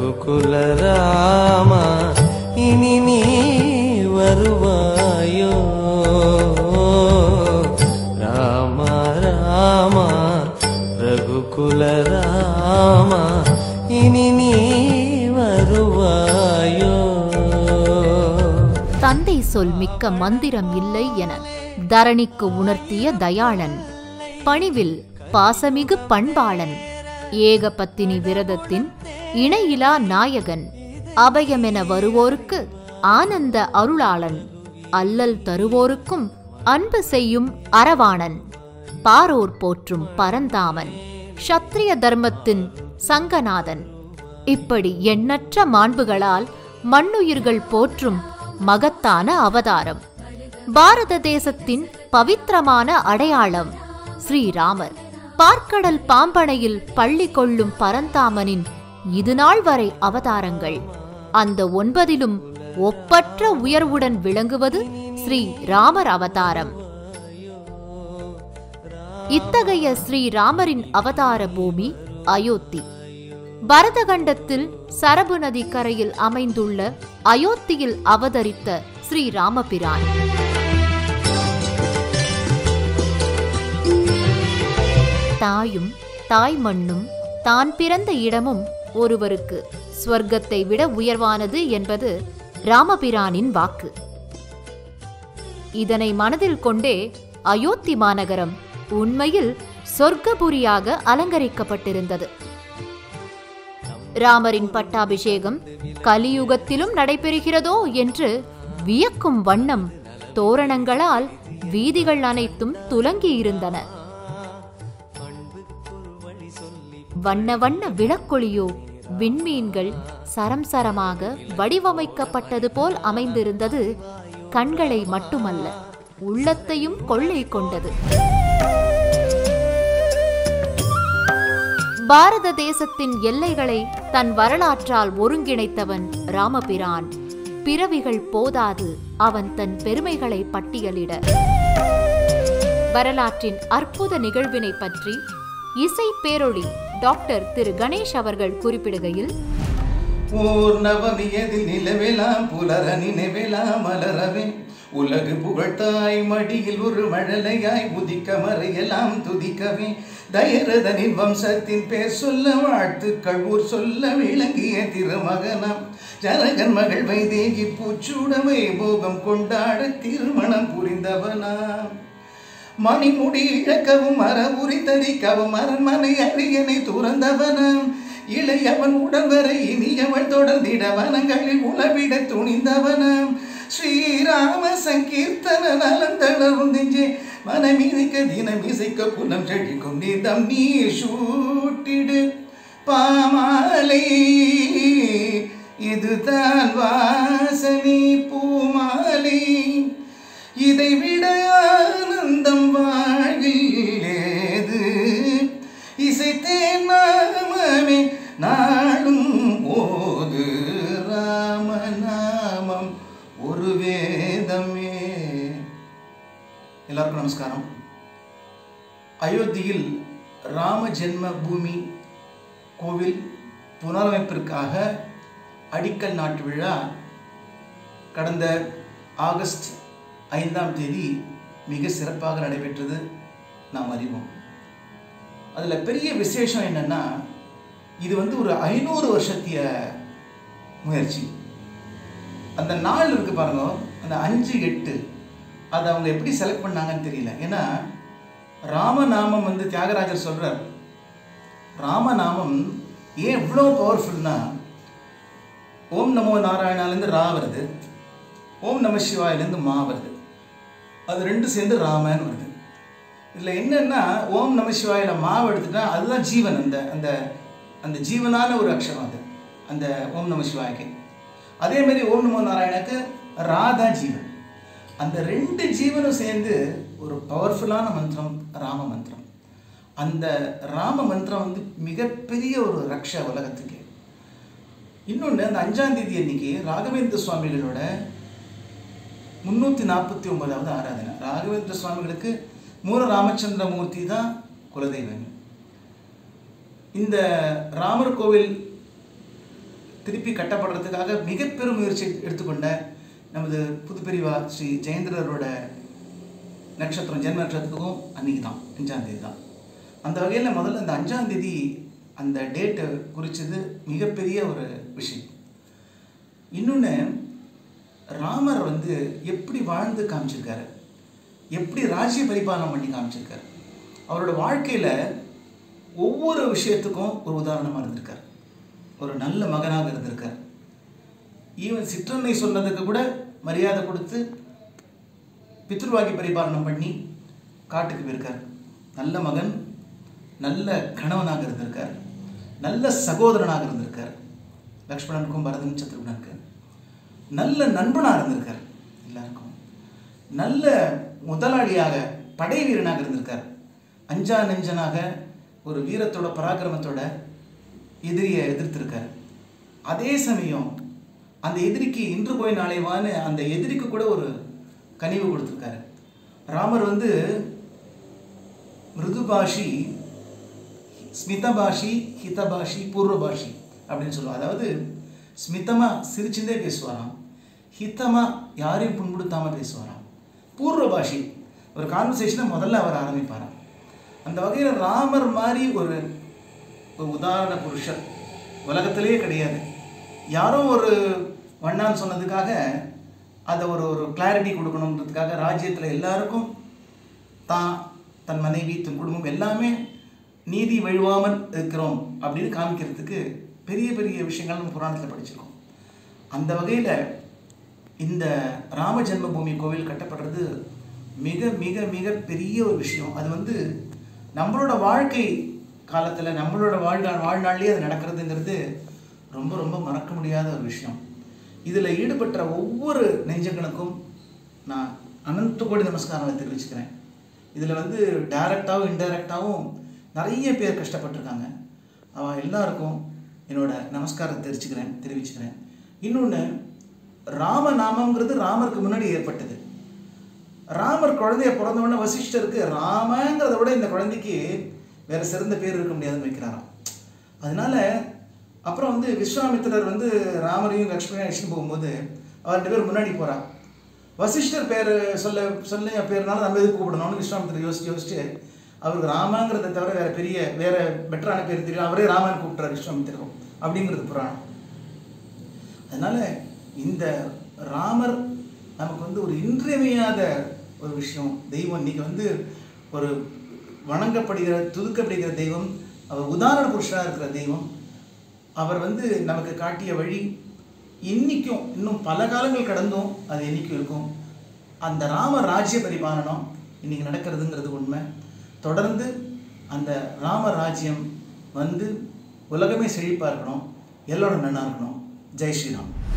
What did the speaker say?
ரகுகுல ராமா இனி நீ வருவாயோ ராமா ராமா ரகுகுல ராமா இனி நீ வருவாயோ தந்தை சொல் மிக்க மந்திரம் இல்லை என தரணிக்கு உணர்த்திய தயாளன் பணிவில் பாசமிகு பண்பாளன் ஏகபத்தினி விரதத்தின் இணையிலா நாயகன் அபயமென வருவோருக்கு ஆனந்த அருளாளன் அல்லல் தருவோருக்கும் அன்பு செய்யும் அரவாணன் பாரோர் போற்றும் பரந்தாமன் ஷத்திரிய தர்மத்தின் சங்கநாதன் இப்படி எண்ணற்ற மாண்புகளால் மண்ணுயிர்கள் போற்றும் மகத்தான அவதாரம் பாரத தேசத்தின் பவித்திரமான அடையாளம் ஸ்ரீராமர் பார்க்கடல் பாம்பனையில் பள்ளி கொள்ளும் பரந்தாமனின் இதுநாள் வரை அவதாரங்கள் அந்த ஒன்பதிலும் ஒப்பற்ற உயர்வுடன் விளங்குவது ஸ்ரீ ராமர் அவதாரம் இத்தகைய ஸ்ரீராமரின் அவதார பூமி அயோத்தி பரதகண்டத்தில் சரபு நதி கரையில் அமைந்துள்ள அயோத்தியில் அவதரித்த ஸ்ரீராமபிரான் தாயும் தாய் மண்ணும் தான் பிறந்த இடமும் ஒருவருக்கு ஸ்வர்க்கத்தை விட உயர்வானது என்பது ராமபிரானின் வாக்கு இதனை மனதில் கொண்டே அயோத்தி மாநகரம் உண்மையில் சொர்க்கபுரியாக அலங்கரிக்கப்பட்டிருந்தது ராமரின் பட்டாபிஷேகம் கலியுகத்திலும் நடைபெறுகிறதோ என்று வியக்கும் வண்ணம் தோரணங்களால் வீதிகள் அனைத்தும் துலங்கியிருந்தன வண்ண வண்ண விளக்கொளியோ விண்மீன்கள் சரம் சரமாக வடிவமைக்கப்பட்டது போல் அமைந்திருந்தது கண்களை மட்டுமல்ல உள்ளத்தையும் கொள்ளை கொண்டது பாரத தேசத்தின் எல்லைகளை தன் வரலாற்றால் ஒருங்கிணைத்தவன் ராமபிரான் பிறவிகள் போதாது அவன் தன் பெருமைகளை பட்டியலிட வரலாற்றின் அற்புத நிகழ்வினை பற்றி இசை பேரொளி டாக்டர் திரு கணேஷ் அவர்கள் குறிப்பிடுகையில் ஓர் நவமியதில் நிலவெலாம் புலர நினைவெலாம் மலரவே உலகு புகழ்த்தாய் மடியில் ஒரு மழலையாய் உதிக்க மறையெல்லாம் துதிக்கவே தயரதனின் வம்சத்தின் பேர் சொல்ல வாழ்த்துக்கள் ஊர் சொல்ல விளங்கிய திருமகனாம் ஜனகன் மகள் வைதேகி பூச்சூடவை போகம் கொண்டாட திருமணம் புரிந்தவனாம் மணிமுடி இழக்கவும் மரபுரி தரிக்கவும் அரண்மனை அரியணை துறந்தவனாம் இளையவன் உடன் வரை இனியவள் தொடர்ந்திட வனங்களில் உளவிட துணிந்தவனாம் ஸ்ரீராம சங்கீர்த்தன நலந்தளரும் நெஞ்சே மனமிதிக்க தினம் இசைக்க குலம் செழிக்கும் நீதம் நீ சூட்டிடு பாமாலை இதுதான் வாசனை பூமாலை இதை விட ஆனந்தம் வாழ்வில் ஏது இசைத்தேன் நாமமே நாளும் போது ராமநாமம் ஒரு வேதமே எல்லாருக்கும் நமஸ்காரம் அயோத்தியில் ராம ஜென்ம பூமி கோவில் புனரமைப்பிற்காக அடிக்கல் நாட்டு விழா கடந்த ஆகஸ்ட் ஐந்தாம் தேதி மிக சிறப்பாக நடைபெற்றது நாம் அறிவோம் அதில் பெரிய விசேஷம் என்னன்னா இது வந்து ஒரு ஐநூறு வருஷத்திய முயற்சி அந்த நாள் இருக்கு பாருங்க அந்த அஞ்சு எட்டு அதை அவங்க எப்படி செலக்ட் பண்ணாங்கன்னு தெரியல ஏன்னா ராமநாமம் வந்து தியாகராஜர் சொல்றார் ராமநாமம் ஏன் இவ்வளோ பவர்ஃபுல்னா ஓம் நமோ நாராயணாலேருந்து ரா வருது ஓம் நம சிவாயிலேருந்து மா வருது அது ரெண்டு சேர்ந்து ராமன் வருது இதில் என்னன்னா ஓம் நம சிவாயில மாவை எடுத்துட்டா அதுதான் ஜீவன் அந்த அந்த அந்த ஜீவனான ஒரு அக்ஷரம் அது அந்த ஓம் நம சிவாய்க்கு அதே மாதிரி ஓம் நமோ நாராயணக்கு ரா தான் ஜீவன் அந்த ரெண்டு ஜீவனும் சேர்ந்து ஒரு பவர்ஃபுல்லான மந்திரம் ராம மந்திரம் அந்த ராம மந்திரம் வந்து மிகப்பெரிய ஒரு ரக்ஷ உலகத்துக்கு இன்னொன்று அந்த அஞ்சாம் தேதி அன்னைக்கு ராகவேந்திர சுவாமிகளோட முன்னூற்றி நாற்பத்தி ஒன்பதாவது ஆராதனை ராகவேந்திர சுவாமிகளுக்கு மூல ராமச்சந்திர மூர்த்தி தான் குலதெய்வம் இந்த ராமர் கோவில் திருப்பி கட்டப்படுறதுக்காக மிக பெரும் முயற்சி எடுத்துக்கொண்ட நமது புதுப்பிரிவா ஸ்ரீ ஜெயேந்திரரோட நட்சத்திரம் ஜென்ம நட்சத்திரத்துக்கும் அன்னைக்கு தான் அஞ்சாம் தேதி தான் அந்த வகையில் முதல்ல இந்த அஞ்சாம் தேதி அந்த டேட்டு குறித்தது மிகப்பெரிய ஒரு விஷயம் இன்னொன்று ராமர் வந்து எப்படி வாழ்ந்து காமிச்சிருக்காரு எப்படி ராஜ்ய பரிபாலனம் பண்ணி காமிச்சிருக்காரு அவரோட வாழ்க்கையில் ஒவ்வொரு விஷயத்துக்கும் ஒரு உதாரணமாக இருந்திருக்கார் ஒரு நல்ல மகனாக இருந்திருக்கார் ஈவன் சிற்றன்னை சொன்னதுக்கு கூட மரியாதை கொடுத்து பித்ருவாகி பரிபாலனம் பண்ணி காட்டுக்கு போயிருக்கார் நல்ல மகன் நல்ல கணவனாக இருந்திருக்கார் நல்ல சகோதரனாக இருந்திருக்கார் லக்ஷ்மணனுக்கும் பரதன் சத்ருகனுக்கு நல்ல நண்பனாக இருந்திருக்கார் எல்லாருக்கும் நல்ல முதலாளியாக படை வீரனாக இருந்திருக்கார் அஞ்சா நெஞ்சனாக ஒரு வீரத்தோட பராக்கிரமத்தோட எதிரியை எதிர்த்திருக்கார் அதே சமயம் அந்த எதிரிக்கு இன்று போய் நாளை வான்னு அந்த எதிரிக்கு கூட ஒரு கனிவு கொடுத்துருக்காரு ராமர் வந்து மிருதுபாஷி ஸ்மிதபாஷி ஹிதபாஷி பூர்வபாஷி அப்படின்னு சொல்லுவோம் அதாவது ஸ்மிதமாக சிரிச்சுட்டே பேசுவாராம் ஹிதமாக யாரையும் புண்படுத்தாமல் பேசுவாராம் பூர்வபாஷி ஒரு கான்வர்சேஷனை முதல்ல அவர் ஆரம்பிப்பாராம் அந்த வகையில் ராமர் மாதிரி ஒரு ஒரு உதாரண புருஷர் உலகத்திலேயே கிடையாது யாரோ ஒரு வண்ணான் சொன்னதுக்காக அதை ஒரு ஒரு கிளாரிட்டி கொடுக்கணுன்றதுக்காக ராஜ்யத்தில் எல்லாருக்கும் தான் தன் மனைவி தன் குடும்பம் எல்லாமே நீதி வழுவாமல் இருக்கிறோம் அப்படின்னு காமிக்கிறதுக்கு பெரிய பெரிய விஷயங்கள் நம்ம புராணத்தில் படிச்சிருக்கோம் அந்த வகையில் இந்த ராம ஜென்மபூமி கோவில் கட்டப்படுறது மிக மிக மிக பெரிய ஒரு விஷயம் அது வந்து நம்மளோட வாழ்க்கை காலத்தில் நம்மளோட வாழ்நாள் வாழ்நாள்லேயே அது நடக்கிறதுங்கிறது ரொம்ப ரொம்ப மறக்க முடியாத ஒரு விஷயம் இதில் ஈடுபட்ட ஒவ்வொரு நெஞ்சங்களுக்கும் நான் அனந்த கோடி நமஸ்காரங்களை தெரிவிச்சுக்கிறேன் இதில் வந்து டைரக்டாகவும் இன்டைரக்டாகவும் நிறைய பேர் கஷ்டப்பட்டிருக்காங்க அவன் எல்லாருக்கும் என்னோட நமஸ்காரத்தை தெரிவிச்சுக்கிறேன் தெரிவிச்சுக்கிறேன் இன்னொன்று ராமநாமங்கிறது ராமருக்கு முன்னாடி ஏற்பட்டது ராமர் குழந்தைய பிறந்த உடனே வசிஷ்டருக்கு ராமங்கிறத விட இந்த குழந்தைக்கு வேற சிறந்த பேர் இருக்க முடியாதுன்னு வைக்கிறாராம் அதனால அப்புறம் வந்து விஸ்வாமித்திரர் வந்து ராமரையும் லக்ஷ்மணையும் அழைச்சிட்டு போகும்போது அவர் ரெண்டு பேர் முன்னாடி போறா வசிஷ்டர் பேர் சொல்ல சொல்ல பேர்னால நம்ம எதுக்கு கூப்பிடணும்னு விஸ்வாமித்திரர் யோசிச்சு யோசிச்சு அவருக்கு ராமாங்கிறத தவிர வேற பெரிய வேற பெட்டரான பேர் தெரியும் அவரே ராமன் கூப்பிட்டார் விஸ்வாமித்திரம் அப்படிங்கிறது புராணம் அதனால இந்த ராமர் நமக்கு வந்து ஒரு இன்றியமையாத ஒரு விஷயம் தெய்வம் இன்னைக்கு வந்து ஒரு வணங்கப்படுகிற துதுக்கப்படுகிற தெய்வம் அவர் உதாரண புருஷராக இருக்கிற தெய்வம் அவர் வந்து நமக்கு காட்டிய வழி இன்னைக்கும் இன்னும் பல காலங்கள் கடந்தும் அது என்னைக்கும் இருக்கும் அந்த ராம ராஜ்ய பரிபாலனம் இன்னைக்கு நடக்கிறதுங்கிறது உண்மை தொடர்ந்து அந்த ராம ராஜ்யம் வந்து உலகமே செழிப்பாக இருக்கணும் எல்லோரும் நன்னா இருக்கணும் ஜெய் ஸ்ரீராம்